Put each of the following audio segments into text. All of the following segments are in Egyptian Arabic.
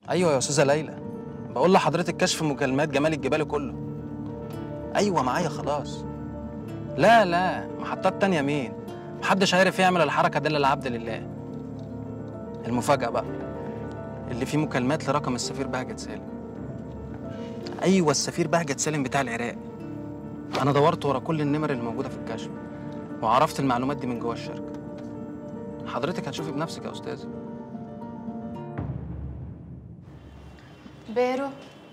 ايوه يا استاذه ليلى بقول لحضرتك كشف مكالمات جمال الجبالي كله ايوه معايا خلاص لا لا محطات تانية مين محدش عارف يعمل الحركه دي الا العبد لله المفاجاه بقى اللي فيه مكالمات لرقم السفير بهجت سالم ايوه السفير بهجت سالم بتاع العراق انا دورت ورا كل النمر اللي موجوده في الكشف وعرفت المعلومات دي من جوه الشركه حضرتك هتشوفي بنفسك يا استاذه بيرو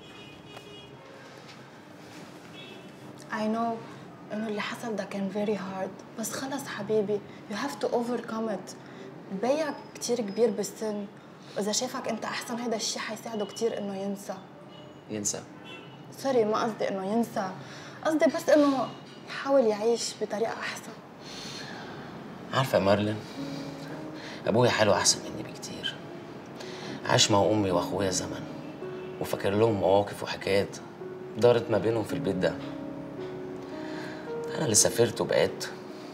I know إنه اللي حصل ده كان very hard بس خلص حبيبي you have to overcome it بيع كتير كبير بالسن وإذا شافك أنت أحسن هيدا الشيء حيساعده كتير إنه ينسى ينسى سوري ما قصدي إنه ينسى قصدي بس إنه يحاول يعيش بطريقة أحسن عارفة يا مارلين أبويا حاله أحسن مني بكتير عاش مع أمي وأخويا زمن وفاكر لهم مواقف وحكايات دارت ما بينهم في البيت ده أنا اللي سافرت وبقيت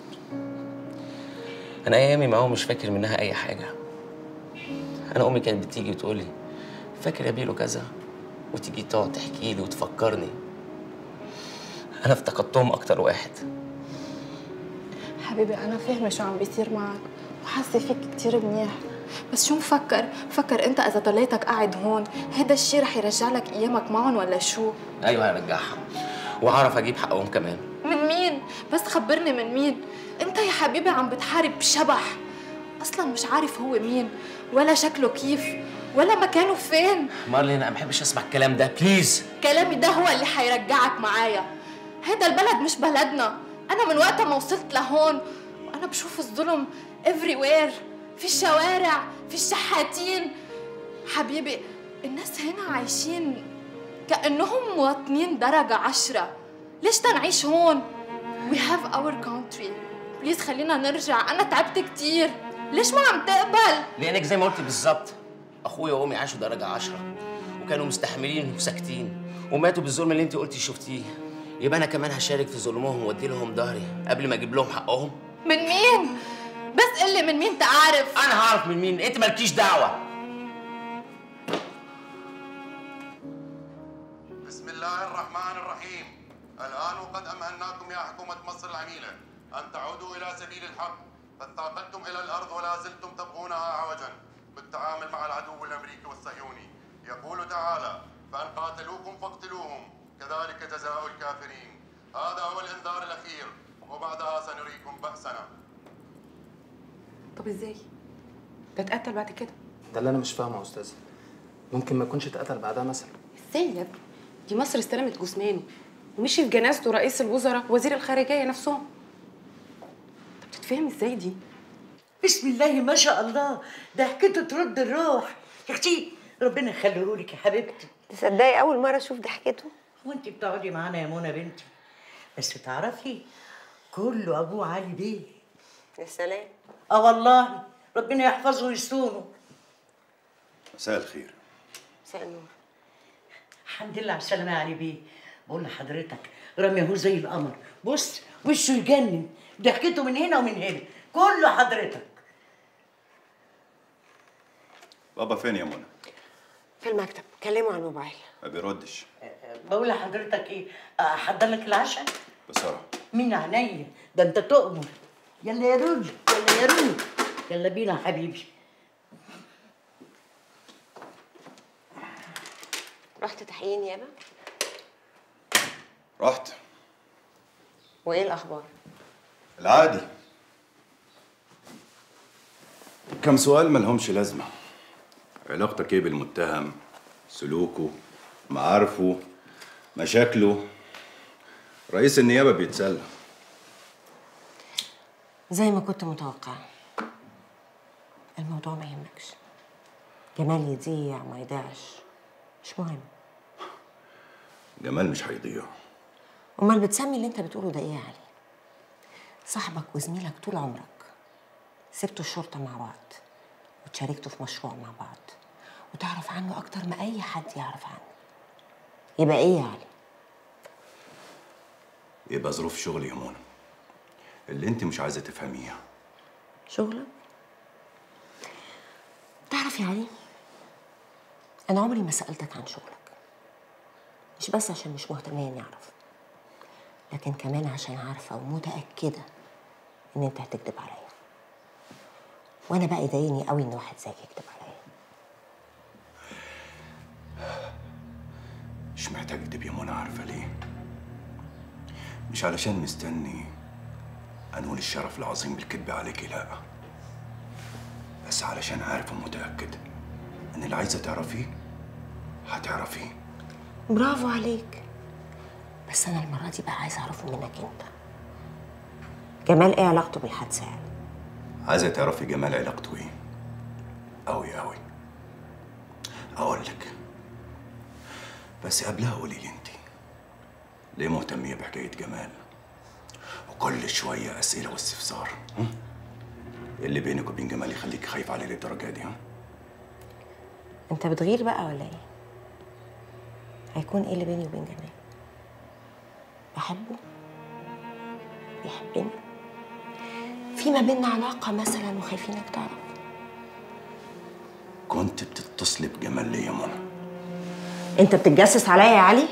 أنا أيامي معاهم مش فاكر منها أي حاجة أنا أمي كانت بتيجي وتقولي فاكر يا بيلو كذا وتيجي تقعد تحكي لي وتفكرني أنا افتقدتهم أكتر واحد حبيبي أنا فاهمة شو عم بيصير معك وحاسة فيك كتير منيح بس شو مفكر؟ فكر أنت إذا ضليتك قاعد هون هيدا الشيء رح يرجع لك أيامك معهم ولا شو؟ أيوه هرجعها وهعرف أجيب حقهم كمان من مين؟ بس خبرني من مين؟ انت يا حبيبي عم بتحارب شبح اصلا مش عارف هو مين ولا شكله كيف ولا مكانه فين مارلين انا ما بحبش اسمع الكلام ده بليز كلامي ده هو اللي حيرجعك معايا هيدا البلد مش بلدنا انا من وقت ما وصلت لهون وانا بشوف الظلم everywhere في الشوارع في الشحاتين حبيبي الناس هنا عايشين كأنهم مواطنين درجة عشرة ليش تنعيش هون؟ We have our country بليز خلينا نرجع أنا تعبت كتير ليش ما عم تقبل؟ لانك زي ما قلت بالظبط اخويا وامي عاشوا درجه عشرة وكانوا مستحملين وساكتين وماتوا بالظلم اللي انت قلتي شفتيه يبقى انا كمان هشارك في ظلمهم وادي لهم ظهري قبل ما اجيب لهم حقهم من مين؟ بس قلي من مين تعرف انا هعرف من مين انت مالكيش دعوه بسم الله الرحمن الرحيم الآن وقد أمهلناكم يا حكومة مصر العميلة أن تعودوا إلى سبيل الحق فاثاقلتم إلى الأرض ولا زلتم تبغونها عوجا بالتعامل مع العدو الأمريكي والصهيوني يقول تعالى فأن قاتلوكم فاقتلوهم كذلك جزاء الكافرين هذا هو الإنذار الأخير وبعدها سنريكم بأسنا طب ازاي؟ ده اتقتل بعد كده ده اللي انا مش فاهمه يا استاذه ممكن ما يكونش اتقتل بعدها مثلا ازاي يا ابني؟ دي مصر استلمت جثمانه ومشي في جنازته رئيس الوزراء ووزير الخارجيه نفسهم طب تتفهم ازاي دي؟ بسم الله ما شاء الله ده حكيته ترد الروح يا اختي ربنا يخليه لك يا حبيبتي تصدقي اول مره اشوف ضحكته وانت بتقعدي معانا يا منى بنتي بس تعرفي كله ابوه علي بيه يا سلام اه والله ربنا يحفظه ويصونه مساء الخير مساء النور الحمد لله على السلامه يا علي بيه بقول لحضرتك رامي اهو زي القمر بص وشه يجنن ضحكته من هنا ومن هنا كله حضرتك بابا فين يا منى؟ في المكتب كلمه على الموبايل ما بيردش بقول لحضرتك ايه احضر لك العشاء بسرعة من عينيا ده انت تؤمر يلا يا روجي يلا يا روجي يلا بينا يا حبيبي رحت تحقيق نيابه رحت وايه الاخبار العادي كم سؤال ملهمش لازمة علاقتك ايه بالمتهم سلوكه معارفه مشاكله رئيس النيابة بيتسلى زي ما كنت متوقعه الموضوع ما يهمكش جمال يضيع ما يضيعش مش مهم جمال مش هيضيع امال بتسمي اللي انت بتقوله ده ايه يا علي صاحبك وزميلك طول عمرك سبتوا الشرطه مع بعض وتشاركتوا في مشروع مع بعض وتعرف عنه اكتر ما اي حد يعرف عنه يبقى ايه يا علي يبقى ظروف شغلي يا منى اللي انت مش عايزة تفهميها شغلك تعرف يا علي انا عمري ما سالتك عن شغلك مش بس عشان مش مهتمه اني اعرف لكن كمان عشان عارفه ومتاكده ان انت هتكذب عليا وانا بقى يضايقني قوي ان واحد زيك يكذب عليا مش محتاج اكدب يا منى عارفه ليه مش علشان مستني انول الشرف العظيم بالكذب عليكي لا بس علشان عارف ومتاكد ان اللي عايزه تعرفيه هتعرفيه برافو عليك بس انا المره دي بقى عايزه اعرفه منك انت جمال ايه علاقته بالحادثه يعني عايزه تعرفي جمال علاقته ايه قوي قوي اقول لك بس قبلها قولي لي انت ليه مهتميه بحكايه جمال وكل شويه اسئله واستفسار هم؟ إيه اللي بينك وبين جمال يخليك خايف عليه للدرجه دي ها انت بتغير بقى ولا ايه هيكون ايه اللي بيني وبين جمال بحبه بيحبني في ما بيننا علاقه مثلا وخايفينك تعرف كنت بتتصلي بجمال ليه يا منى انت بتتجسس عليا يا علي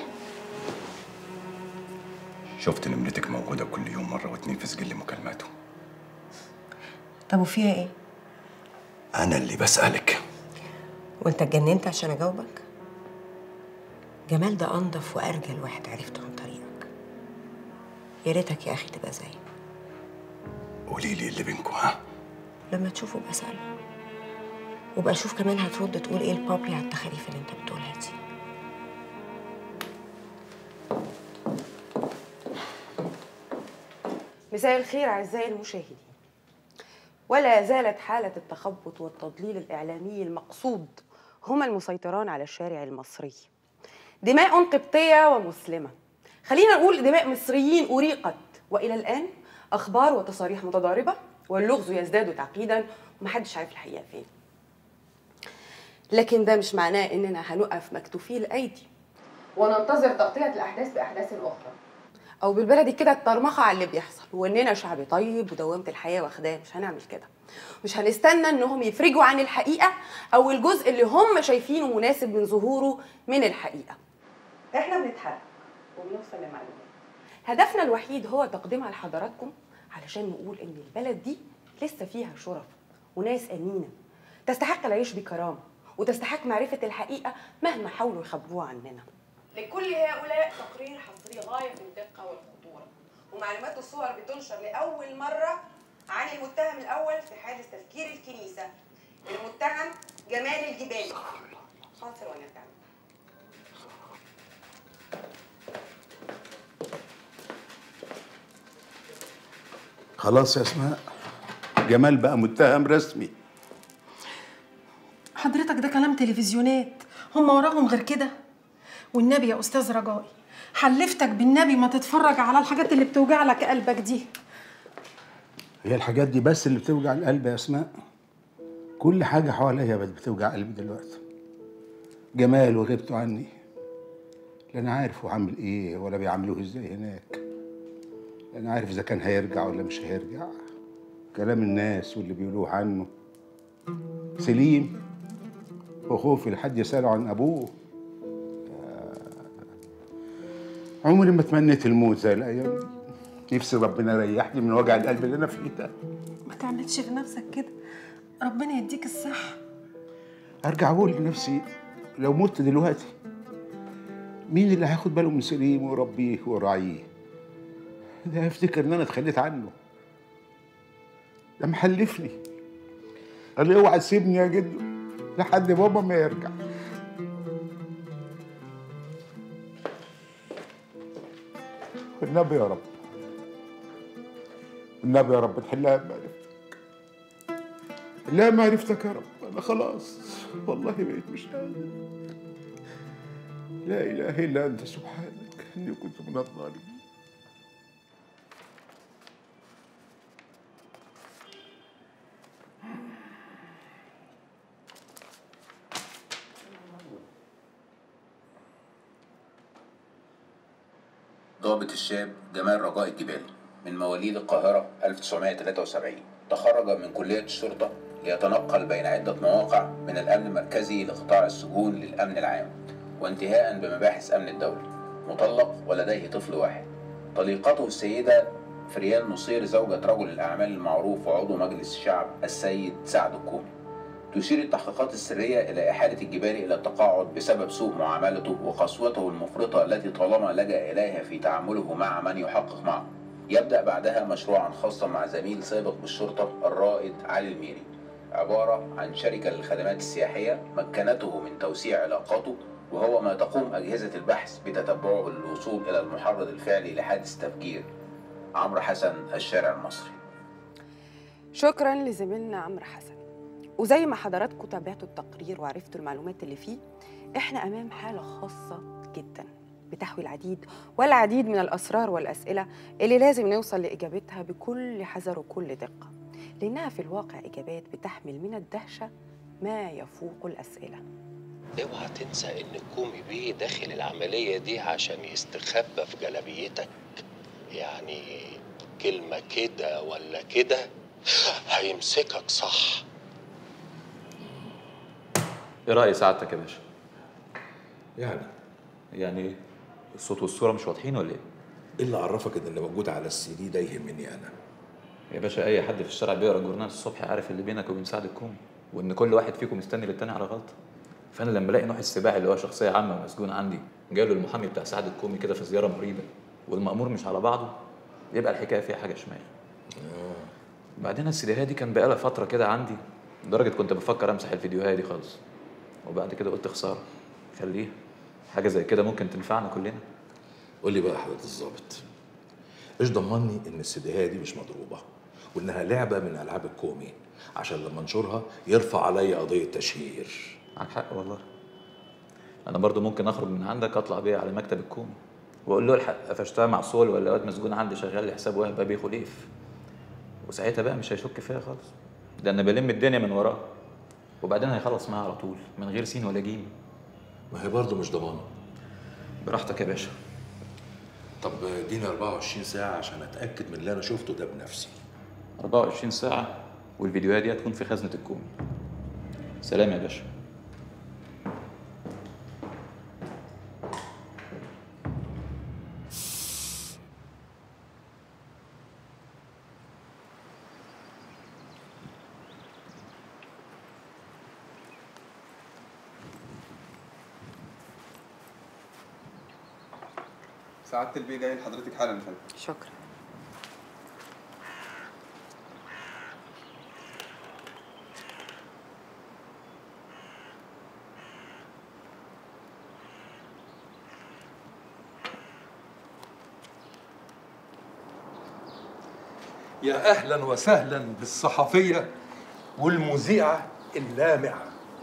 شفت نمرتك موجوده كل يوم مره واتنين في سجل مكالماته طب وفيها ايه انا اللي بسالك وانت اتجننت عشان اجاوبك جمال ده انضف وارجل واحد عرفته عن طريقك يا ريتك يا اخي تبقى زيه قولي لي اللي بينكوا ها لما تشوفه ابقى اساله وبقى شوف كمان هترد تقول ايه البابلي على التخاريف اللي انت بتقولها دي مساء الخير أعزائي المشاهدين ولا زالت حالة التخبط والتضليل الإعلامي المقصود هما المسيطران على الشارع المصري دماء قبطية ومسلمة خلينا نقول دماء مصريين أريقت وإلى الآن أخبار وتصاريح متضاربة واللغز يزداد تعقيدا ومحدش عارف الحقيقة فين لكن ده مش معناه إننا هنقف مكتوفي الأيدي وننتظر تغطية الأحداث بأحداث أخرى او بالبلدي كده الترمخه على اللي بيحصل واننا شعب طيب ودوامه الحياه واخداه مش هنعمل كده مش هنستنى انهم يفرجوا عن الحقيقه او الجزء اللي هم شايفينه مناسب من ظهوره من الحقيقه احنا بنتحرك وبنوصل لمعلومات هدفنا الوحيد هو تقديمها لحضراتكم علشان نقول ان البلد دي لسه فيها شرف وناس امينه تستحق العيش بكرامه وتستحق معرفه الحقيقه مهما حاولوا يخبوها عننا لكل هؤلاء تقرير حصري غاية في الدقة والخطورة ومعلومات وصور بتنشر لأول مرة عن المتهم الأول في حادث تفجير الكنيسة المتهم جمال الجبالي فاصل ونرجع خلاص يا اسماء جمال بقى متهم رسمي حضرتك ده كلام تلفزيونات هم وراهم غير كده والنبي يا استاذ رجائي حلفتك بالنبي ما تتفرج على الحاجات اللي بتوجع لك قلبك دي هي الحاجات دي بس اللي بتوجع القلب يا اسماء كل حاجه حواليا بقت بتوجع قلبي دلوقتي جمال وغيبته عني لا انا عارف هو عامل ايه ولا بيعاملوه ازاي هناك لا انا عارف اذا كان هيرجع ولا مش هيرجع كلام الناس واللي بيقولوه عنه سليم وخوفي لحد يسأله عن ابوه عمري ما تمنيت الموت زي الايام دي نفسي ربنا يريحني من وجع القلب اللي انا فيه ده ما تعملش في نفسك كده ربنا يديك الصحة ارجع اقول لنفسي لو مت دلوقتي مين اللي هياخد باله من سليم ويربيه ويراعيه ده هيفتكر ان انا اتخليت عنه ده محلفني قال لي اوعى تسيبني يا جدو لحد بابا ما يرجع والنبي يا رب والنبي يا رب تحلها بمعرفتك لا معرفتك يا رب انا خلاص والله بقيت مش قادر لا اله الا انت سبحانك اني كنت من الظالمين ضابط الشاب جمال رجاء الجبالي من مواليد القاهرة 1973 تخرج من كلية الشرطة يتنقل بين عدة مواقع من الأمن المركزي لقطاع السجون للأمن العام وانتهاء بمباحث أمن الدولة مطلق ولديه طفل واحد طليقته السيدة فريال نصير زوجة رجل الأعمال المعروف وعضو مجلس الشعب السيد سعد الكومي تشير التحقيقات السرية إلى إحالة الجباري إلى التقاعد بسبب سوء معاملته وقسوته المفرطة التي طالما لجأ إليها في تعامله مع من يحقق معه يبدأ بعدها مشروعا خاصا مع زميل سابق بالشرطة الرائد علي الميري عبارة عن شركة للخدمات السياحية مكنته من توسيع علاقاته وهو ما تقوم أجهزة البحث بتتبعه للوصول إلى المحرض الفعلي لحادث تفجير عمرو حسن الشارع المصري شكرا لزميلنا عمرو حسن وزي ما حضراتكم تابعتوا التقرير وعرفتوا المعلومات اللي فيه احنا امام حاله خاصه جدا بتحوي العديد والعديد من الاسرار والاسئله اللي لازم نوصل لاجابتها بكل حذر وكل دقه لانها في الواقع اجابات بتحمل من الدهشه ما يفوق الاسئله اوعى تنسى ان كومي بيه داخل العملية دي عشان يستخبى في جلابيتك يعني كلمة كده ولا كده هيمسكك صح ايه رأي سعادتك يا باشا؟ يعني يعني ايه؟ الصوت والصورة مش واضحين ولا ايه؟ ايه اللي عرفك ان اللي موجود على السي دي ده يهمني انا يا باشا اي حد في الشارع بيقرا جورنال الصبح عارف اللي بينك وبين سعد الكومي وان كل واحد فيكم مستني للتاني على غلطه فانا لما الاقي نوح السباعي اللي هو شخصيه عامه ومسجون عندي جاله المحامي بتاع سعد الكومي كده في زياره مريبه والمأمور مش على بعضه يبقى الحكايه فيها حاجه شمال بعدين السيديهات دي كان بقالها فتره كده عندي لدرجه كنت بفكر امسح الفيديوهات دي خالص وبعد كده قلت خساره خليها حاجه زي كده ممكن تنفعنا كلنا قول لي بقى حضرتك الظابط ايش ضمني ان السيديهات دي مش مضروبه وانها لعبه من العاب الكومي عشان لما انشرها يرفع عليا قضيه تشهير معاك حق والله انا برضو ممكن اخرج من عندك اطلع بيها على مكتب الكومي واقول له الحق قفشتها مع صول ولا واد مسجون عندي شغال لي حساب وهبه بيه خليف وساعتها بقى مش هيشك فيا خالص ده انا بلم الدنيا من وراه وبعدين هيخلص معايا على طول من غير سين ولا جيم ما هي برضه مش ضمانه براحتك يا باشا طب اديني 24 ساعه عشان اتاكد من اللي انا شفته ده بنفسي 24 ساعه والفيديوهات دي هتكون في خزنه الكومي سلام يا باشا سعادة البيه جاي لحضرتك حالا يا فندم شكرا يا اهلا وسهلا بالصحفيه والمذيعه اللامعه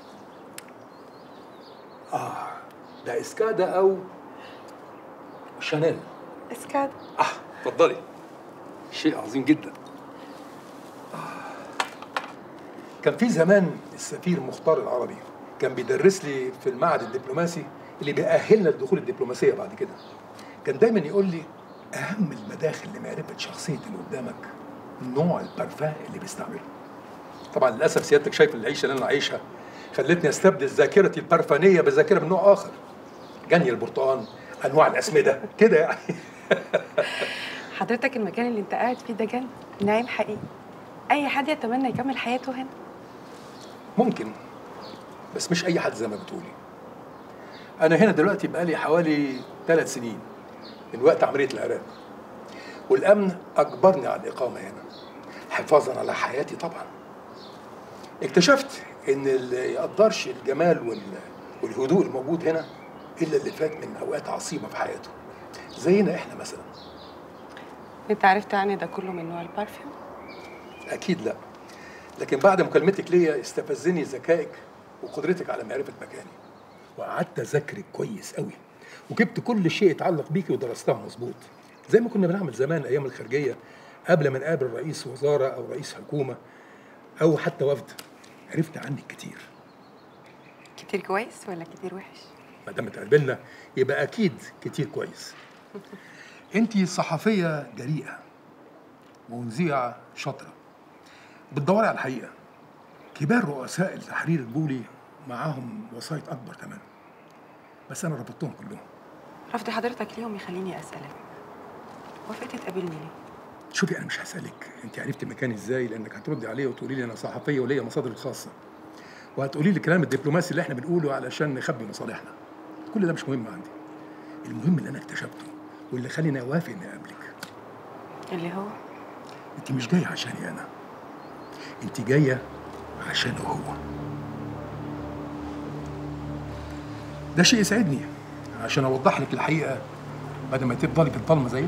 اه ده اسكادا او شانيل اسكاد اه اتفضلي شيء عظيم جدا آه. كان في زمان السفير مختار العربي كان بيدرس لي في المعهد الدبلوماسي اللي بيأهلنا لدخول الدبلوماسية بعد كده كان دايما يقول لي أهم المداخل لمعرفة شخصية اللي قدامك نوع البارفان اللي بيستعمله طبعا للأسف سيادتك شايف العيشة اللي أنا عايشها خلتني أستبدل ذاكرتي البرفانية بذاكرة من نوع آخر جني البرتقال أنواع الأسمدة كده يعني حضرتك المكان اللي انت قاعد فيه ده جنة نعيم حقيقي اي حد يتمنى يكمل حياته هنا ممكن بس مش اي حد زي ما بتقولي انا هنا دلوقتي بقالي حوالي ثلاث سنين من وقت عمليه العراق والامن اجبرني على الاقامه هنا حفاظا على حياتي طبعا اكتشفت ان اللي يقدرش الجمال وال... والهدوء الموجود هنا الا اللي فات من اوقات عصيبه في حياته زينا احنا مثلا انت عرفت يعني ده كله من نوع البارفيوم اكيد لا لكن بعد مكالمتك ليا استفزني ذكائك وقدرتك على معرفه مكاني وقعدت اذاكرك كويس قوي وجبت كل شيء يتعلق بيكي ودرستها مظبوط زي ما كنا بنعمل زمان ايام الخارجيه قبل ما نقابل رئيس وزاره او رئيس حكومه او حتى وفد عرفت عنك كتير كتير كويس ولا كتير وحش ما دام اتقابلنا يبقى اكيد كتير كويس انت صحفيه جريئه ومذيعه شاطره بتدوري على الحقيقه كبار رؤساء التحرير البولي معاهم وسايط اكبر كمان بس انا رفضتهم كلهم رفض حضرتك ليهم يخليني اسالك وافقت تقابلني ليه شوفي انا مش هسالك انت عرفتي مكاني ازاي لانك هتردي عليا وتقولي لي انا صحفيه وليا مصادر الخاصه وهتقولي لي الكلام الدبلوماسي اللي احنا بنقوله علشان نخبي مصالحنا كل ده مش مهم عندي المهم اللي انا اكتشفته واللي خليني اوافق اني اقابلك اللي هو انت مش جايه عشاني انا انت جايه عشانه هو ده شيء يسعدني عشان اوضح لك الحقيقه بدل ما تفضلي في الضلمه زيي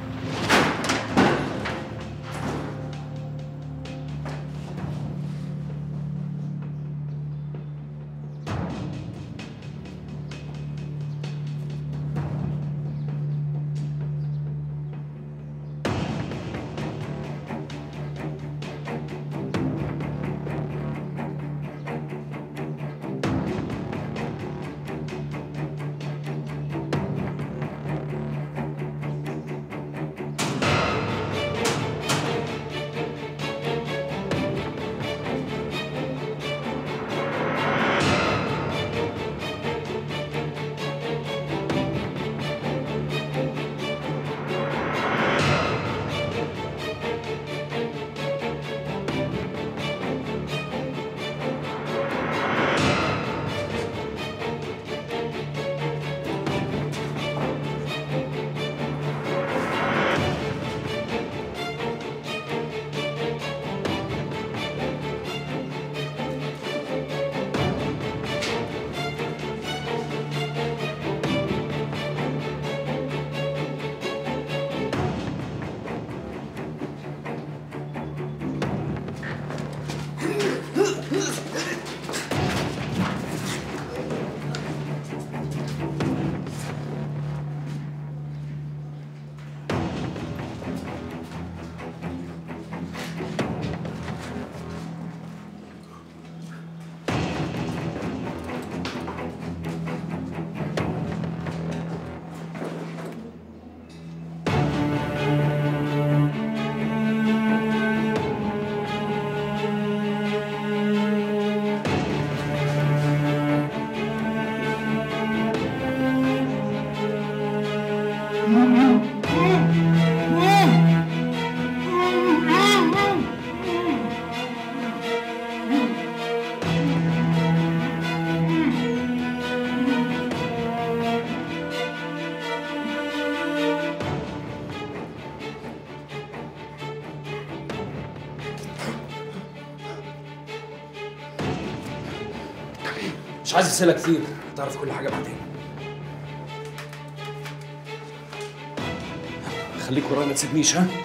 مش عايز اسئله كتير تعرف كل حاجه بعدين خليك ورايا ما تسيبنيش ها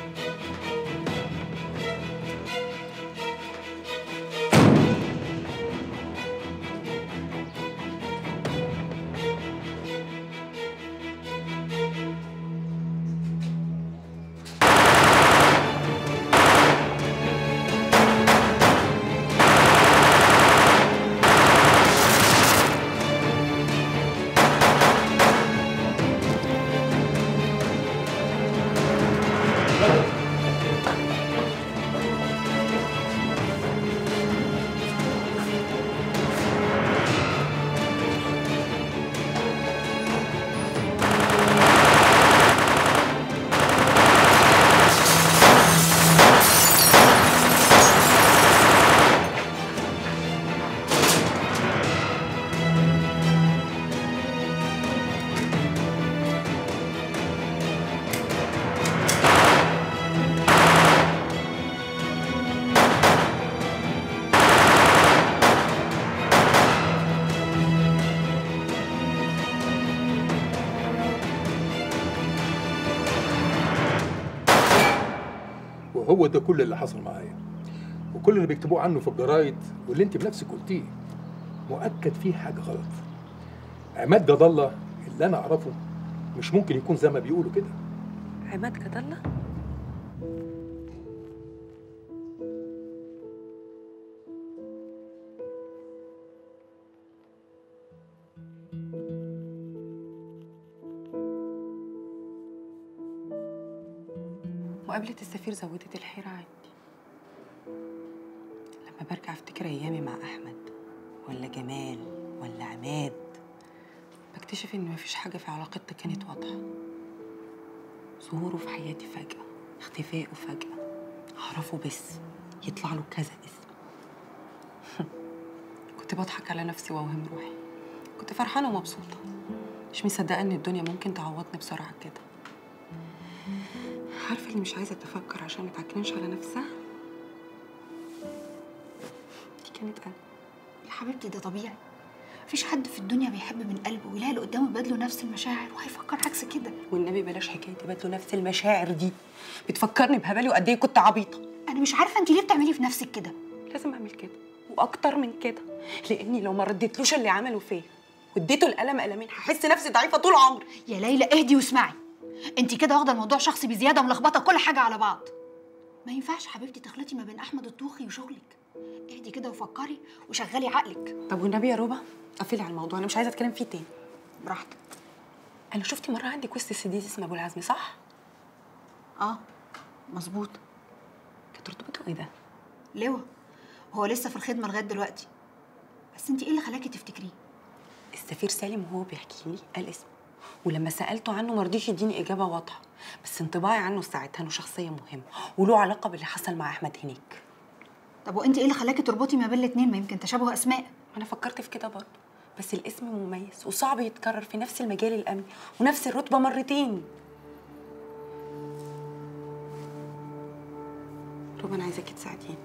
وهو ده كل اللي حصل معايا وكل اللي بيكتبوه عنه في الجرايد واللي انت بنفسك قلتيه مؤكد فيه حاجه غلط عماد جد الله اللي انا اعرفه مش ممكن يكون زي ما بيقولوا كده عماد جد الله مقابلة السفير زودت الحيرة عندي لما برجع افتكر ايامي مع احمد ولا جمال ولا عماد بكتشف ان مفيش حاجه في علاقتنا كانت واضحه ظهوره في حياتي فجاه اختفائه فجاه اعرفه بس يطلع له كذا اسم كنت بضحك على نفسي واوهم روحي كنت فرحانه ومبسوطه مش مصدقه ان الدنيا ممكن تعوضني بسرعه كده عارفه اللي مش عايزه تفكر عشان ما تعكننش على نفسها دي كانت انا يا حبيبتي ده طبيعي مفيش حد في الدنيا بيحب من قلبه ويلاقي اللي قدامه بادله نفس المشاعر وهيفكر عكس كده والنبي بلاش حكايه تبادلوا نفس المشاعر دي بتفكرني بهبالي وقد ايه كنت عبيطه انا مش عارفه انت ليه بتعملي في نفسك كده لازم اعمل كده واكتر من كده لاني لو ما رديتلوش اللي عمله فيا واديته القلم قلمين هحس نفسي ضعيفه طول عمري يا ليلى اهدي واسمعي انت كده واخده الموضوع شخصي بزياده وملخبطه كل حاجه على بعض ما ينفعش حبيبتي تخلطي ما بين احمد الطوخي وشغلك اهدي كده وفكري وشغلي عقلك طب والنبي يا روبا قفلي على الموضوع انا مش عايزه اتكلم فيه تاني براحتك انا شفتي مره عندك وسط السديس اسمه ابو العزمي صح اه مظبوط كانت رتبته ايه ده لواء هو لسه في الخدمه لغايه دلوقتي بس انت ايه اللي خلاكي تفتكريه السفير سالم وهو بيحكي لي قال اسمه ولما سالته عنه ما رضيش يديني اجابه واضحه بس انطباعي عنه ساعتها انه شخصيه مهمه وله علاقه باللي حصل مع احمد هناك طب وانت ايه اللي خلاكي تربطي ما بين الاتنين ما يمكن تشابه اسماء انا فكرت في كده برضه بس الاسم مميز وصعب يتكرر في نفس المجال الامني ونفس الرتبه مرتين روبا انا عايزاكي تساعديني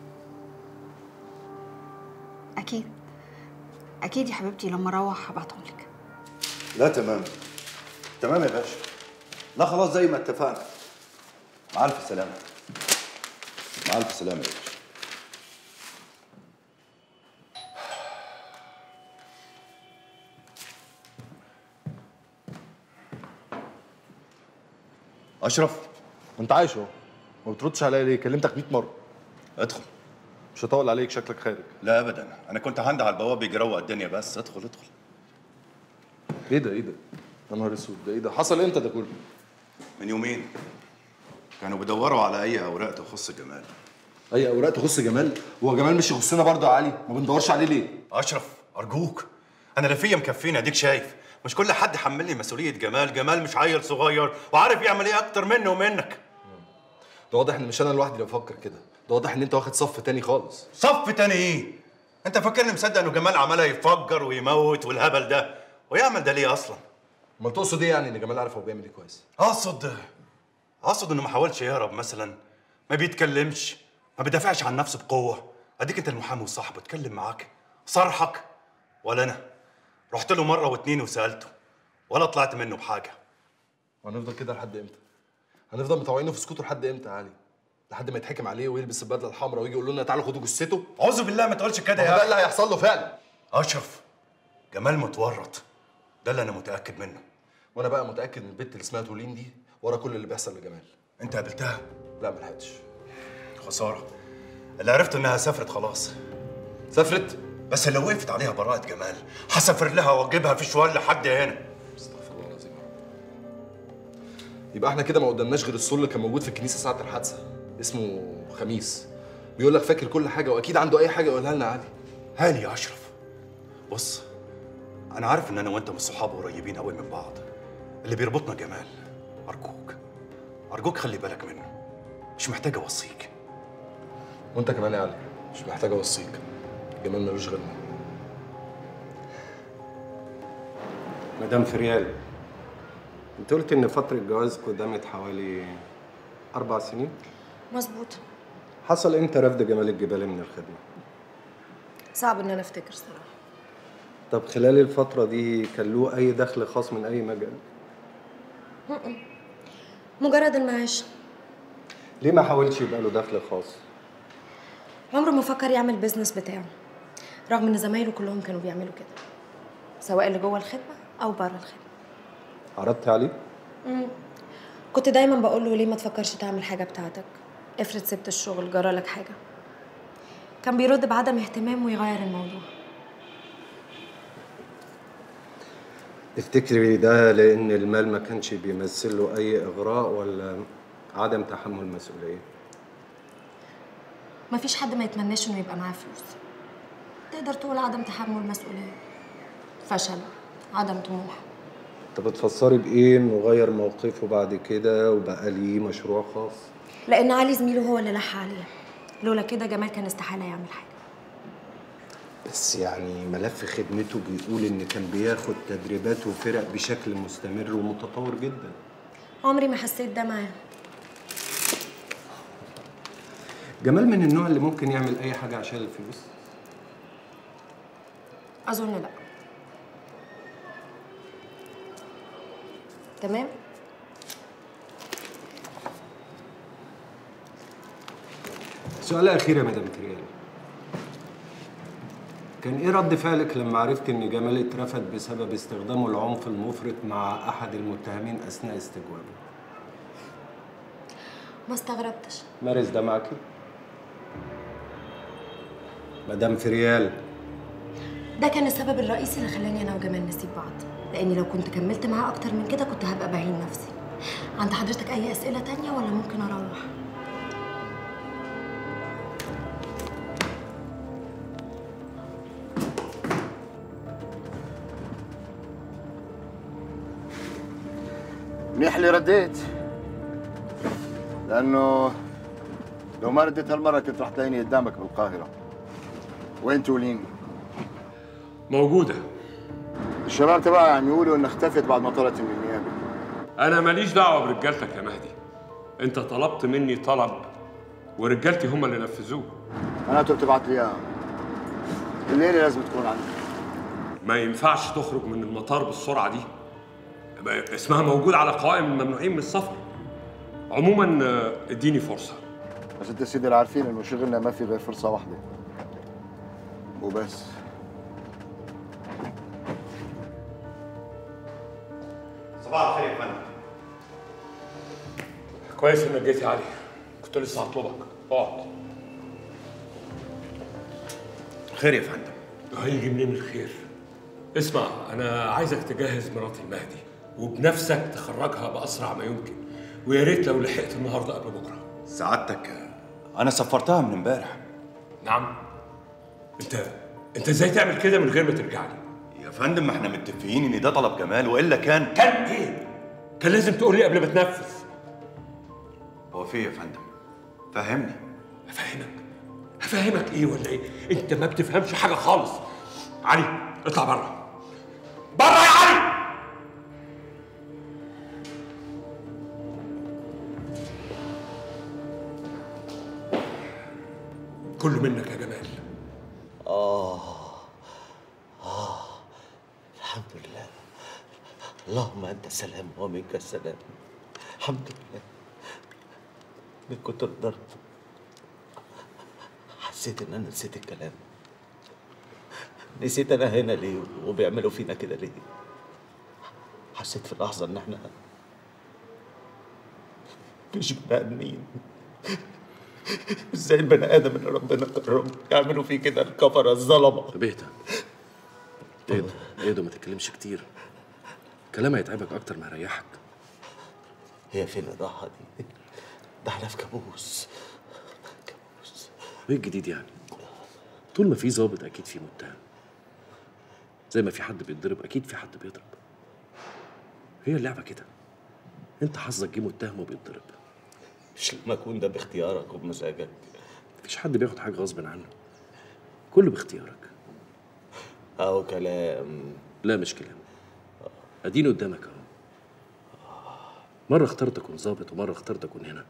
اكيد اكيد يا حبيبتي لما اروح هبعتهم لك لا تمام تمام يا باشا لا خلاص زي ما اتفقنا مع الف سلامه مع الف سلامه يا باشا اشرف انت عايش اهو ما بتردش عليا ليه كلمتك 100 مره ادخل مش هطول عليك شكلك خارج لا ابدا انا كنت هندى على البواب يجروق الدنيا بس ادخل ادخل ايه ده ايه ده يا نهار اسود ده ايه ده حصل امتى ده كله من يومين كانوا بيدوروا على اي اوراق تخص جمال اي اوراق تخص جمال هو جمال مش يخصنا برضه يا علي ما بندورش عليه ليه اشرف ارجوك انا لا فيا مكفيني اديك شايف مش كل حد حملني مسؤوليه جمال جمال مش عيل صغير وعارف يعمل ايه اكتر مني ومنك ده واضح ان مش انا لوحدي اللي بفكر كده ده واضح ان انت واخد صف تاني خالص صف تاني ايه انت فاكرني مصدق انه جمال عمالها يفجر ويموت والهبل ده ويعمل ده ليه اصلا امال تقصد ايه يعني ان جمال عارف هو بيعمل ايه كويس اقصد اقصد انه ما حاولش يهرب مثلا ما بيتكلمش ما بيدافعش عن نفسه بقوه اديك انت المحامي وصاحبه اتكلم معاك صرحك ولا انا رحت له مره واتنين وسالته ولا طلعت منه بحاجه وهنفضل كده لحد امتى هنفضل مطوعينه في سكوته لحد امتى يا علي لحد ما يتحكم عليه ويلبس البدله الحمراء ويجي يقول لنا تعالوا خدوا جثته اعوذ بالله ما تقولش كده ما هو يا ده اللي هيحصل له فعلا اشرف جمال متورط ده اللي انا متاكد منه وانا بقى متاكد ان البت اللي اسمها تولين دي ورا كل اللي بيحصل لجمال انت قابلتها لا ما لحقتش خساره اللي عرفت انها سافرت خلاص سافرت بس لو وقفت عليها براءة جمال هسافر لها واجيبها في شوال لحد هنا استغفر الله العظيم يبقى احنا كده ما قدامناش غير الصول اللي كان موجود في الكنيسه ساعه الحادثه اسمه خميس بيقول لك فاكر كل حاجه واكيد عنده اي حاجه يقولها لنا عادي هاني يا اشرف بص انا عارف ان انا وانت مش صحاب قريبين قوي من بعض اللي بيربطنا جمال ارجوك ارجوك خلي بالك منه مش محتاج اوصيك وانت كمان يا علي مش محتاج اوصيك جمال ملوش غيرنا مدام فريال انت قلت ان فترة جوازكم دامت حوالي أربع سنين مظبوط حصل امتى رفض جمال الجبالي من الخدمة؟ صعب ان انا افتكر صراحه طب خلال الفترة دي كان له أي دخل خاص من أي مجال؟ م-م. مجرد المعاش ليه ما حاولش يبقى له دخل خاص؟ عمره ما فكر يعمل بيزنس بتاعه رغم ان زمايله كلهم كانوا بيعملوا كده سواء اللي جوه الخدمه او بره الخدمه عرضت عليه؟ مم. كنت دايما بقول له ليه ما تفكرش تعمل حاجه بتاعتك افرض سبت الشغل جرالك حاجه كان بيرد بعدم اهتمام ويغير الموضوع تفتكري ده لأن المال ما كانش بيمثل له أي إغراء ولا عدم تحمل مسؤولية؟ مفيش حد ما يتمناش انه يبقى معاه فلوس تقدر تقول عدم تحمل مسؤوليه فشل عدم طموح طب بتفسري بايه انه غير موقفه بعد كده وبقى ليه مشروع خاص لان علي زميله هو اللي لح عليه لولا كده جمال كان استحاله يعمل حاجه بس يعني ملف خدمته بيقول ان كان بياخد تدريبات وفرق بشكل مستمر ومتطور جدا عمري ما حسيت ده معاه جمال من النوع اللي ممكن يعمل اي حاجه عشان الفلوس اظن لا تمام سؤال اخير يا مدام تريال كان ايه رد فعلك لما عرفت ان جمال اترفد بسبب استخدامه العنف المفرط مع احد المتهمين اثناء استجوابه ما استغربتش مارس ده معاكي مدام فريال ده كان السبب الرئيسي اللي خلاني انا وجمال نسيب بعض لاني لو كنت كملت معاه اكتر من كده كنت هبقى بعين نفسي عند حضرتك اي اسئله تانية ولا ممكن اروح منيح اللي رديت لانه لو ما رديت هالمره كنت رح تلاقيني قدامك بالقاهره وين تولين؟ موجودة الشباب تبعي عم يقولوا انها اختفت بعد ما طلعت من النيابه أنا ماليش دعوة برجالتك يا مهدي أنت طلبت مني طلب ورجالتي هم اللي نفذوه انا بتبعت لي اياها الليله لازم تكون عندي ما ينفعش تخرج من المطار بالسرعة دي ما- اسمها موجود على قوائم الممنوعين من السفر عموما آه، اديني فرصة بس انت سيدي اللي عارفين انه شغلنا ما في غير فرصه واحده وبس صباح الخير يا فندم كويس انك جيت يا علي كنت لسه هطلبك اقعد خير يا فندم هيجي منين الخير اسمع انا عايزك تجهز مرات المهدي وبنفسك تخرجها باسرع ما يمكن ويا ريت لو لحقت النهارده قبل بكره سعادتك انا سفرتها من امبارح نعم انت انت ازاي تعمل كده من غير ما ترجع لي يا فندم ما احنا متفقين ان ده طلب جمال والا كان كان ايه كان لازم تقول لي قبل ما تنفذ هو في إيه يا فندم فهمني افهمك هفهمك ايه ولا ايه انت ما بتفهمش حاجه خالص علي اطلع بره بره يا علي كله منك يا جمال آه آه الحمد لله اللهم أنت السلام ومنك السلام الحمد لله من كتر الضرب حسيت إن أنا نسيت الكلام نسيت أنا هنا ليه وبيعملوا فينا كده ليه حسيت في اللحظة إن إحنا مش بني آدمين ازاي البني ادم اللي ربنا كرمه يعملوا فيه كده الكفره الظلمه طب اهدى اهدى اهدى ما تتكلمش كتير كلام هيتعبك اكتر ما هيريحك هي فين الراحه دي ده احنا في كابوس ايه الجديد يعني طول ما في ظابط اكيد في متهم زي ما في حد بيتضرب اكيد في حد بيضرب هي اللعبه كده انت حظك جه متهم وبيتضرب مش لما اكون ده باختيارك وبمزاجك مفيش حد بياخد حاجه غصب عنه كله باختيارك او كلام لا مش كلام اديني قدامك اهو مره اخترت اكون ظابط ومره اخترت اكون هنا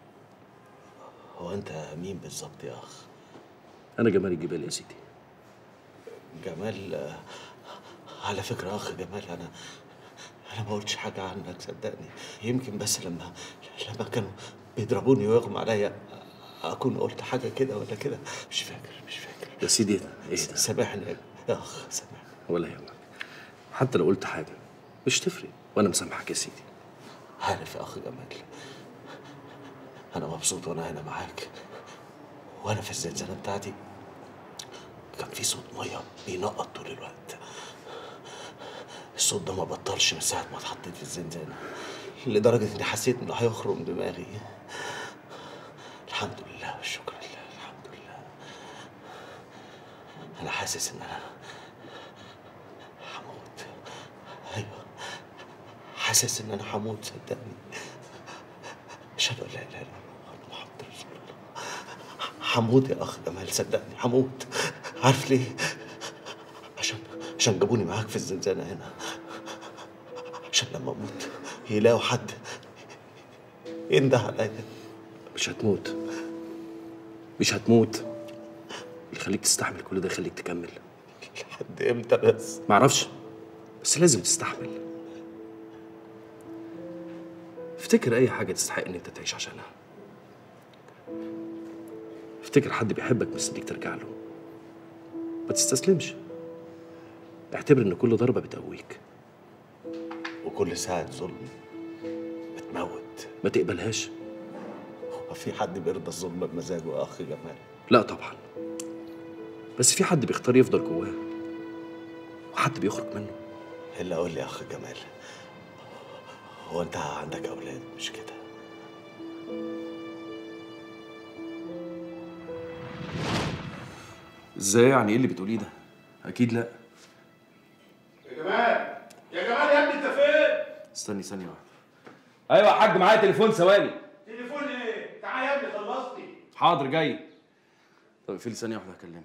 هو انت مين بالظبط يا اخ انا جمال الجبال يا سيدي جمال آه، على فكره يا اخ جمال انا انا ما قلتش حاجه عنك صدقني يمكن بس لما لما كانوا بيضربوني ويغمى عليا اكون قلت حاجه كده ولا كده مش فاكر مش فاكر يا سيدي اهدى اهدى سامحني يا اخ سامحني ولا يهمك حتى لو قلت حاجه مش تفرق وانا مسامحك يا سيدي عارف يا اخ جمال انا مبسوط وانا هنا معاك وانا في الزنزانه بتاعتي كان في صوت ميه بينقط طول الوقت الصوت ده ما بطلش من ساعه ما اتحطيت في الزنزانه لدرجه اني حسيت انه هيخرم دماغي الحمد لله والشكر لله الحمد حاسس ان انا هموت ايوه حاسس ان انا هموت صدقني اشهد ان لا اله الا الله وأن محمد رسول الله هموت يا اخ جمال صدقني هموت عارف ليه عشان عشان جابوني معاك في الزنزانه هنا عشان لما اموت يلاقوا حد ينده عليا مش هتموت مش هتموت اللي يخليك تستحمل كل ده يخليك تكمل لحد امتى بس معرفش بس لازم تستحمل افتكر اي حاجه تستحق ان انت تعيش عشانها افتكر حد بيحبك مستنيك ترجع له ما تستسلمش اعتبر ان كل ضربه بتقويك وكل ساعة ظلم بتموت ما تقبلهاش هو في حد بيرضى الظلم بمزاجه يا اخ جمال لا طبعا بس في حد بيختار يفضل جواه وحد بيخرج منه الا قول لي يا اخ جمال هو انت عندك اولاد مش كده ازاي يعني ايه اللي بتقوليه ده اكيد لا يا جمال يا جمال يا ابني انت فين؟ استني ثانيه واحده ايوه يا حاج معايا تليفون ثواني تليفون ايه؟ تعالى يا ابني خلصني حاضر جاي طب اقفلي ثانيه واحده هكلمك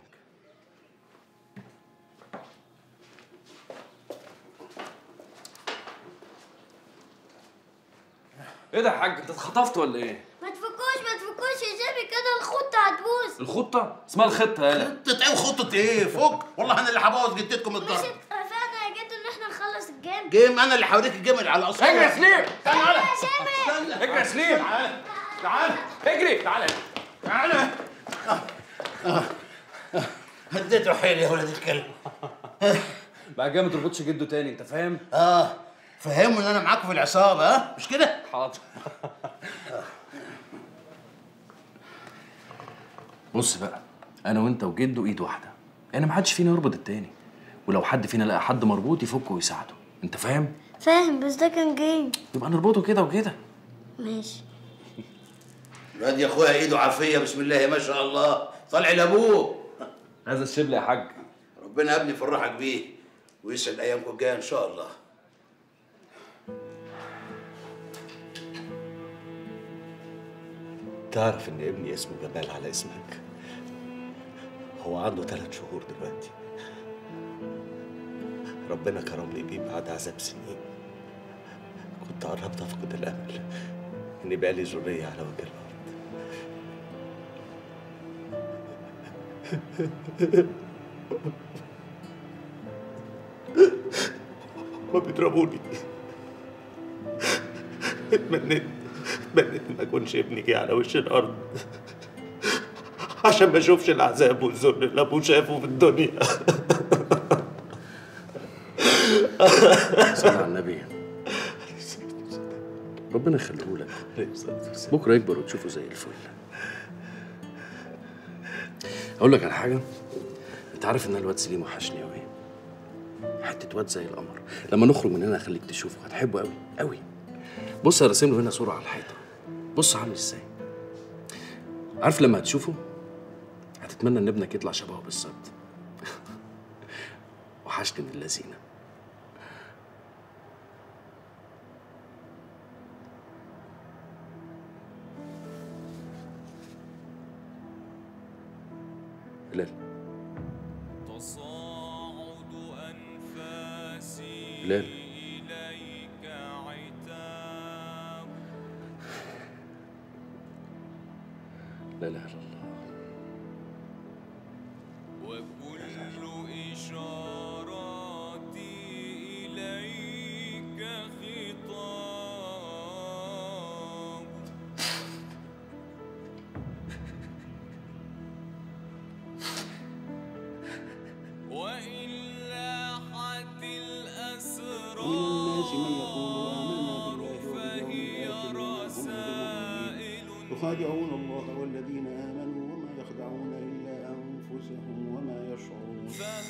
ايه ده يا حاج انت اتخطفت ولا ايه ما تفكوش ما تفكوش يا جيمي كده الخطة هتبوظ الخطه اسمها الخطه يالا خطة ايه وخطة ايه؟ فك والله انا اللي هبوظ جدتكم الضرب اتفقنا يا جدو ان احنا نخلص الجيم جيم انا اللي هوريك الجيم على اصله اجري يا سليم تعالى يا اجري يا سليم تعالى تعالى اجري تعالى تعالى هديته حيلي يا ولد الكلب بقى جاي ما تربطش جده تاني انت فاهم اه فهموا ان انا معاكم في العصابة ها مش كده؟ حاضر بص بقى انا وانت وجده ايد واحده يعني ما حدش فينا يربط التاني ولو حد فينا لقى حد مربوط يفكه ويساعده انت فاهم فاهم بس ده كان جيم يبقى نربطه كده وكده ماشي الواد يا اخويا ايده عافية بسم الله ما شاء الله طالع لابوه هذا الشبل يا حاج ربنا يا ابني يفرحك بيه ويسعد ايامكم الجايه ان شاء الله تعرف ان ابني اسمه جمال على اسمك هو عنده ثلاث شهور دلوقتي ربنا كرمني بيه بعد عذاب سنين كنت قربت افقد الامل ان يبقى لي ذريه على وجه الارض ما بيضربوني اتمنيت اتمنيت ما اكونش ابني جه على وش الارض عشان ما اشوفش العذاب والذل اللي ابوه شافه في الدنيا صلى على النبي ربنا يخليه لك بكره يكبر وتشوفه زي الفل اقول لك على حاجه انت عارف ان الواد سليم وحشني قوي حته واد زي القمر لما نخرج من هنا اخليك تشوفه هتحبه قوي قوي بص انا راسم له هنا صوره على الحيطه بص عامل ازاي عارف لما هتشوفه هتتمنى ان ابنك يطلع شبهه بالظبط وحشني من اللذينه هلال هلال لا اله الا الله الناس من يقول آمنا بالله واليوم الآخر وما هم بمؤمنين يخادعون الله والذين آمنوا وما يخدعون إلا أنفسهم وما يشعرون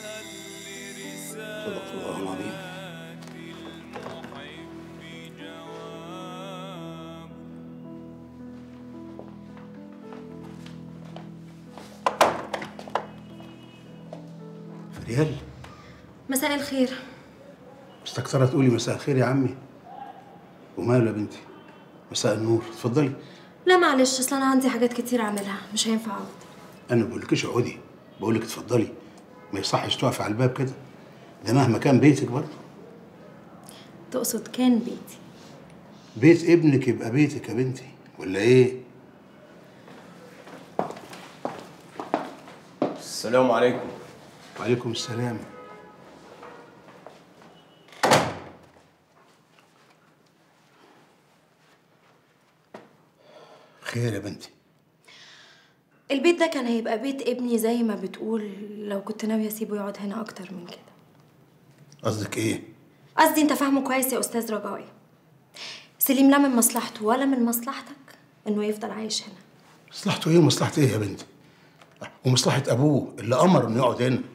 صدق الله العظيم رجال مساء الخير مستكترة تقولي مساء الخير يا عمي وماله يا بنتي مساء النور اتفضلي لا معلش اصل انا عندي حاجات كتير اعملها مش هينفع اقعد انا ما بقولكيش اقعدي بقولك اتفضلي ما يصحش تقفي على الباب كده ده مهما كان بيتك برضه تقصد كان بيتي بيت ابنك يبقى بيتك يا بنتي ولا ايه السلام عليكم وعليكم السلام خير يا بنتي البيت ده كان هيبقى بيت ابني زي ما بتقول لو كنت ناوية اسيبه يقعد هنا اكتر من كده قصدك ايه قصدي انت فاهمه كويس يا استاذ رجائي سليم لا من مصلحته ولا من مصلحتك انه يفضل عايش هنا مصلحته ايه ومصلحة ايه يا بنتي ومصلحة ابوه اللي امر انه يقعد هنا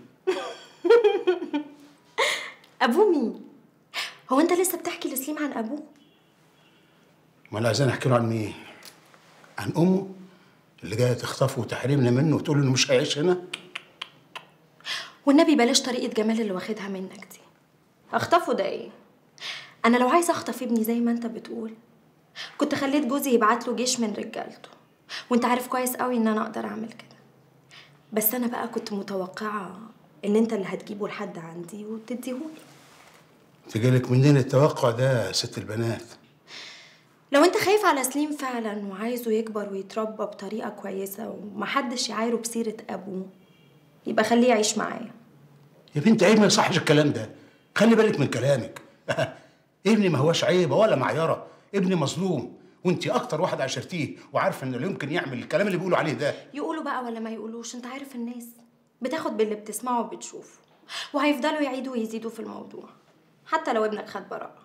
ابوه مين هو انت لسه بتحكي لسليم عن ابوه ما انا عايزين احكي له عن مين عن امه اللي جايه تخطفه وتحرمنا منه وتقول له انه مش هيعيش هنا والنبي بلاش طريقه جمال اللي واخدها منك دي اخطفه ده ايه انا لو عايزه اخطف ابني زي ما انت بتقول كنت خليت جوزي يبعت له جيش من رجالته وانت عارف كويس قوي ان انا اقدر اعمل كده بس انا بقى كنت متوقعه ان انت اللي هتجيبه لحد عندي وتديهولي تجيلك منين التوقع ده يا ست البنات لو انت خايف على سليم فعلا وعايزه يكبر ويتربى بطريقه كويسه ومحدش يعايره بسيره ابوه يبقى خليه يعيش معايا يا بنت عيب ما يصحش الكلام ده خلي بالك من كلامك ابني ما هوش عيبه ولا معيره ابني مظلوم وانت اكتر واحد عشرتيه وعارفه انه لا يمكن يعمل الكلام اللي بيقولوا عليه ده يقولوا بقى ولا ما يقولوش انت عارف الناس بتاخد باللي بتسمعه وبتشوفه وهيفضلوا يعيدوا ويزيدوا في الموضوع حتى لو ابنك خد براءة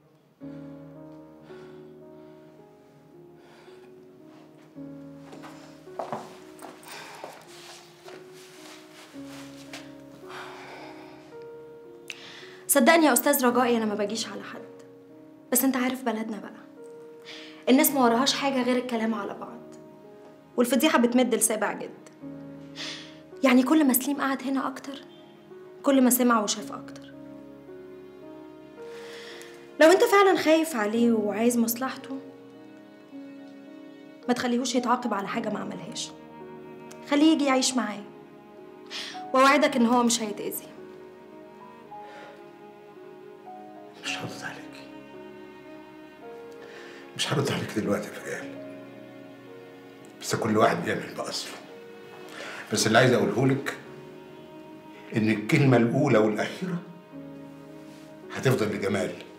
صدقني يا استاذ رجائي انا ما باجيش على حد بس انت عارف بلدنا بقى الناس ما وراهاش حاجه غير الكلام على بعض والفضيحه بتمد لسابع جد يعني كل ما سليم قعد هنا اكتر كل ما سمع وشاف اكتر لو انت فعلا خايف عليه وعايز مصلحته ما تخليهوش يتعاقب على حاجه ما عملهاش خليه يجي يعيش معايا واوعدك ان هو مش هيتاذي مش هرد عليك مش هرد عليك دلوقتي يا فجال بس كل واحد بيعمل بأصله بس اللي عايز اقوله لك ان الكلمه الاولى والاخيره هتفضل لجمال